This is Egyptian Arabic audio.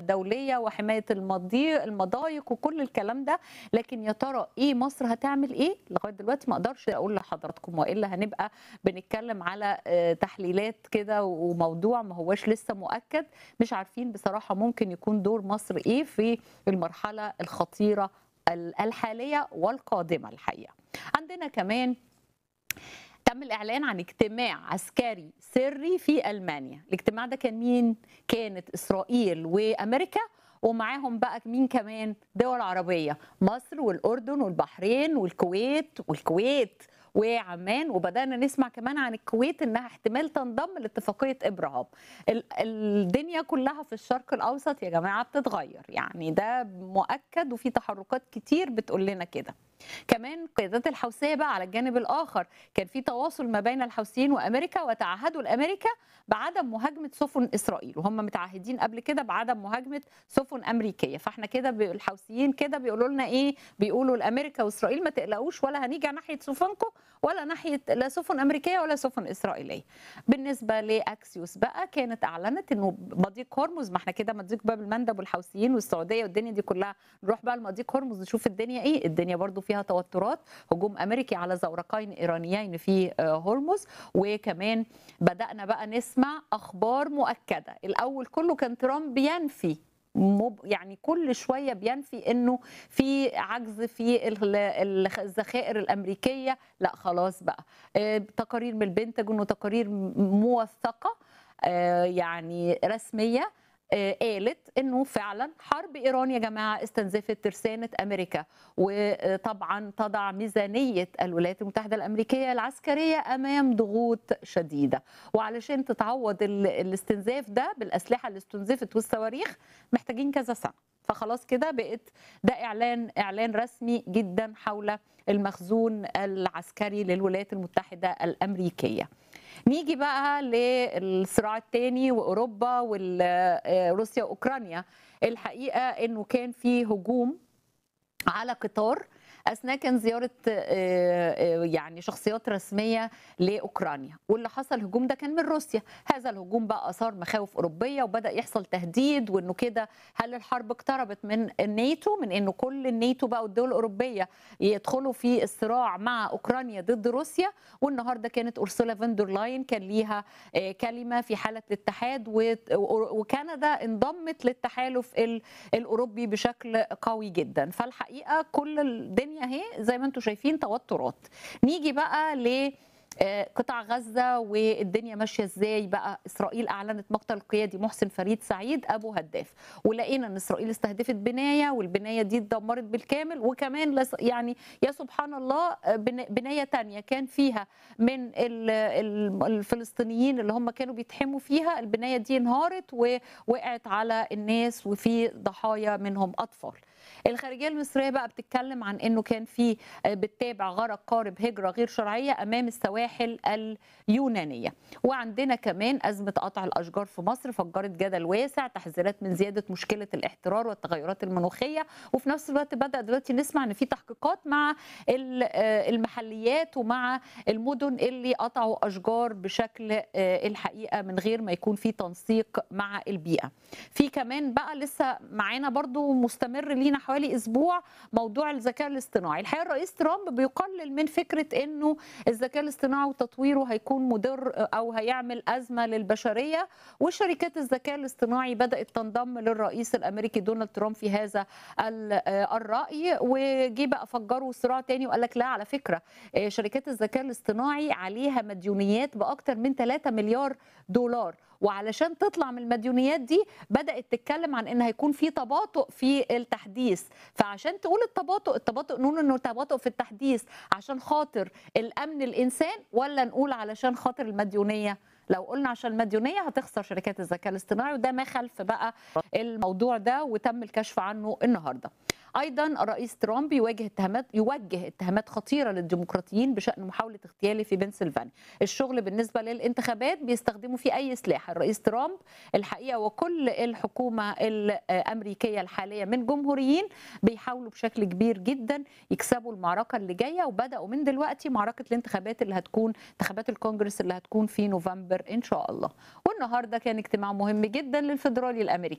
الدوليه وحمايه المضي- المضايق وكل الكلام ده لكن يا ترى ايه مصر هتعمل ايه لغايه دلوقتي ما اقدرش اقول لحضراتكم والا هنبقى بنتكلم على آه، تحليلات كده وموضوع ما هوش لسه مؤكد مش عارفين بصراحه ممكن يكون دور مصر ايه في المرحله الخطيره ال- الحاليه والقادمه الحقيقه عندنا كمان تم الإعلان عن اجتماع عسكري سري في ألمانيا الاجتماع ده كان مين؟ كانت إسرائيل وأمريكا ومعاهم بقى مين كمان دول عربية مصر والأردن والبحرين والكويت والكويت وعمان وبدأنا نسمع كمان عن الكويت إنها احتمال تنضم لاتفاقية إبراهام ال- الدنيا كلها في الشرق الأوسط يا جماعة بتتغير يعني ده مؤكد وفي تحركات كتير بتقول لنا كده كمان قيادات الحوثيه بقى على الجانب الاخر كان في تواصل ما بين الحوثيين وامريكا وتعهدوا الامريكا بعدم مهاجمه سفن اسرائيل وهم متعهدين قبل كده بعدم مهاجمه سفن امريكيه فاحنا كده بي- الحوثيين كده بيقولوا لنا ايه بيقولوا لامريكا واسرائيل ما تقلقوش ولا هنيجي على ناحيه سفنكم ولا ناحيه لا سفن امريكيه ولا سفن اسرائيليه بالنسبه لاكسيوس بقى كانت اعلنت انه مضيق هرمز ما احنا كده مضيق باب المندب والحوثيين والسعوديه والدنيا دي كلها نروح بقى لمضيق هرمز نشوف الدنيا ايه الدنيا برضو فيها توترات هجوم امريكي على زورقين ايرانيين في آه، هرمز وكمان بدانا بقى نسمع اخبار مؤكده الاول كله كان ترامب بينفي مب يعني كل شويه بينفي انه في عجز في ال- ال- الذخائر الامريكيه لا خلاص بقى آه، تقارير من البنتاجون وتقارير م- موثقه آه، يعني رسميه آه، قالت انه فعلا حرب ايران يا جماعه استنزفت ترسانه امريكا وطبعا تضع ميزانيه الولايات المتحده الامريكيه العسكريه امام ضغوط شديده وعلشان تتعوض ال- الاستنزاف ده بالاسلحه اللي استنزفت والصواريخ محتاجين كذا سنه فخلاص كده بقت ده اعلان اعلان رسمي جدا حول المخزون العسكري للولايات المتحده الامريكيه نيجي بقى للصراع الثاني واوروبا وروسيا واوكرانيا الحقيقه انه كان في هجوم على قطار اثناء كان زياره آه، آه، يعني شخصيات رسميه لاوكرانيا واللي حصل الهجوم ده كان من روسيا هذا الهجوم بقى اثار مخاوف اوروبيه وبدا يحصل تهديد وانه كده هل الحرب اقتربت من الناتو من انه كل الناتو بقى والدول الاوروبيه يدخلوا في الصراع مع اوكرانيا ضد روسيا والنهارده كانت اورسولا فاندر لاين كان ليها آه، كلمه في حاله الاتحاد و- وكندا انضمت للتحالف ال- الاوروبي بشكل قوي جدا فالحقيقه كل الدنيا اهي زي ما انتم شايفين توترات نيجي بقى ل آه، قطاع غزه والدنيا ماشيه ازاي بقى اسرائيل اعلنت مقتل القيادي محسن فريد سعيد ابو هداف ولقينا ان اسرائيل استهدفت بنايه والبنايه دي اتدمرت بالكامل وكمان لس- يعني يا سبحان الله آه، بن- بنايه تانية كان فيها من ال- ال- الفلسطينيين اللي هم كانوا بيتحموا فيها البنايه دي انهارت ووقعت على الناس وفي ضحايا منهم اطفال الخارجيه المصريه بقى بتتكلم عن انه كان في آه، بتتابع غرق قارب هجره غير شرعيه امام السواحل اليونانيه وعندنا كمان ازمه قطع الاشجار في مصر فجرت جدل واسع تحذيرات من زياده مشكله الاحترار والتغيرات المناخيه وفي نفس الوقت بدا دلوقتي نسمع ان في تحقيقات مع ال- آه، المحليات ومع المدن اللي قطعوا اشجار بشكل آه، الحقيقه من غير ما يكون في تنسيق مع البيئه في كمان بقى لسه معانا برضو مستمر لينا حوالي اسبوع موضوع الذكاء الاصطناعي الحقيقه الرئيس ترامب بيقلل من فكره انه الذكاء الاصطناعي وتطويره هيكون مضر او هيعمل ازمه للبشريه وشركات الذكاء الاصطناعي بدات تنضم للرئيس الامريكي دونالد ترامب في هذا ال- آه، الراي وجي بقى فجروا صراع تاني وقال لك لا على فكره آه، شركات الذكاء الاصطناعي عليها مديونيات باكثر من 3 مليار دولار وعلشان تطلع من المديونيات دي بدات تتكلم عن ان هيكون في تباطؤ في التحديث فعشان تقول التباطؤ التباطؤ نقول انه تباطؤ في التحديث عشان خاطر الامن الانسان ولا نقول علشان خاطر المديونيه لو قلنا عشان المديونيه هتخسر شركات الذكاء الاصطناعي وده ما خلف بقى الموضوع ده وتم الكشف عنه النهارده ايضا الرئيس ترامب يواجه اتهامات يوجه اتهامات خطيره للديمقراطيين بشان محاوله اغتياله في بنسلفانيا الشغل بالنسبه للانتخابات بيستخدموا فيه اي سلاح الرئيس ترامب الحقيقه وكل الحكومه الامريكيه الحاليه من جمهوريين بيحاولوا بشكل كبير جدا يكسبوا المعركه اللي جايه وبداوا من دلوقتي معركه الانتخابات اللي هتكون انتخابات الكونجرس اللي هتكون في نوفمبر ان شاء الله والنهارده كان اجتماع مهم جدا للفدرالي الامريكي